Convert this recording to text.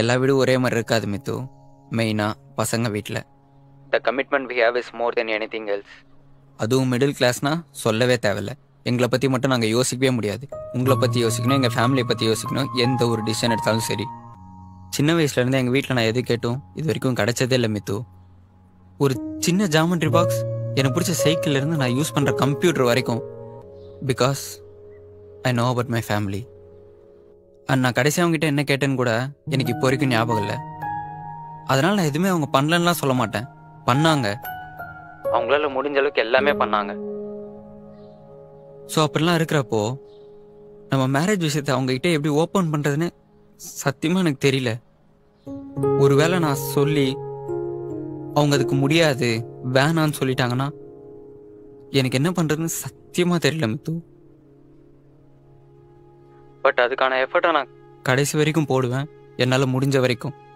எல்லா வீடும் ஒரே மாதிரி இருக்காது மித்து மெயினாக பசங்க வீட்டில் the commitment we have is more than anything else அதுவும் மிடில் கிளாஸ்னா சொல்லவே தேவையில்ல எங்களை பற்றி மட்டும் நாங்கள் யோசிக்கவே முடியாது உங்களை பற்றி யோசிக்கணும் எங்கள் ஃபேமிலியை பற்றி யோசிக்கணும் எந்த ஒரு டிசிஷன் எடுத்தாலும் சரி சின்ன வயசுலேருந்து எங்கள் வீட்டில் நான் எது கேட்டும் இது வரைக்கும் கிடைச்சதே இல்லை மித்து ஒரு சின்ன ஜாமெண்ட்ரி பாக்ஸ் எனக்கு பிடிச்ச சைக்கிள்ல இருந்து நான் யூஸ் பண்ணுற கம்ப்யூட்டர் வரைக்கும் because I know about my family and நான் கடைசி அவங்ககிட்ட என்ன கேட்டேன்னு கூட எனக்கு இப்போ வரைக்கும் ஞாபகம் இல்லை அதனால நான் எதுவுமே அவங்க பண்ணலன்னுலாம் சொல்ல மாட்டேன் பண்ணாங்க அவங்களால முடிஞ்ச அளவுக்கு எல்லாமே பண்ணாங்க ஸோ அப்படிலாம் இருக்கிறப்போ நம்ம மேரேஜ் விஷயத்தை அவங்ககிட்ட எப்படி ஓப்பன் பண்ணுறதுன்னு சத்தியமாக எனக்கு தெரியல ஒருவேளை நான் சொல்லி அவங்க அதுக்கு முடியாது வேணான்னு சொல்லிட்டாங்கன்னா எனக்கு என்ன பண்ணுறதுன்னு சத்தியமாக தெரியல மித்து பட் அதுக்கான எஃபர்ட்டை நான் கடைசி வரைக்கும் போடுவேன் என்னால் முடிஞ்ச வரைக்கும்